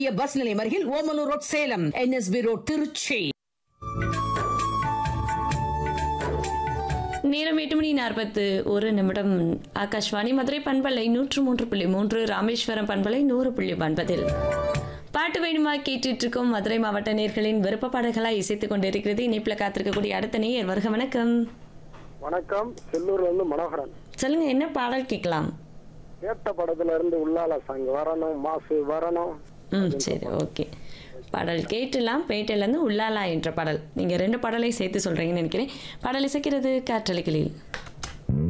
bus நிலையம் அருகில் Omalur road Salem NSB road Trichy நேரம் எட்டு மணி நாற்பத்து ஒரு நிமிடம் ஆகாஷ்வாணி மதுரை பண்பலை நூற்று மூன்று புள்ளி மூன்று ராமேஸ்வரம் பண்பலை நூறு புள்ளி ஒன்பதில் பாட்டு வேணுமா கேட்டுட்டு இருக்கோம் மதுரை மாவட்ட நேர்களின் விருப்ப பாடல்களாக இசைத்துக் கொண்டிருக்கிறது இணைப்பில் காத்திருக்கக்கூடிய அடுத்த நேயர் வருக வணக்கம் வணக்கம் செல்லூர்ல இருந்து மனோகரன் சொல்லுங்க என்ன பாடல் கேட்கலாம் கேட்ட படத்துல இருந்து உள்ளால சாங் வரணும் மாசு வரணும் ம் சரி ஓகே பாடல் கேட்டுலாம் பேட்டையிலேருந்து உள்ளாலா என்ற பாடல் நீங்கள் ரெண்டு பாடலை சேர்த்து சொல்கிறீங்கன்னு நினைக்கிறேன் பாடல் இசைக்கிறது காற்றலைகளில்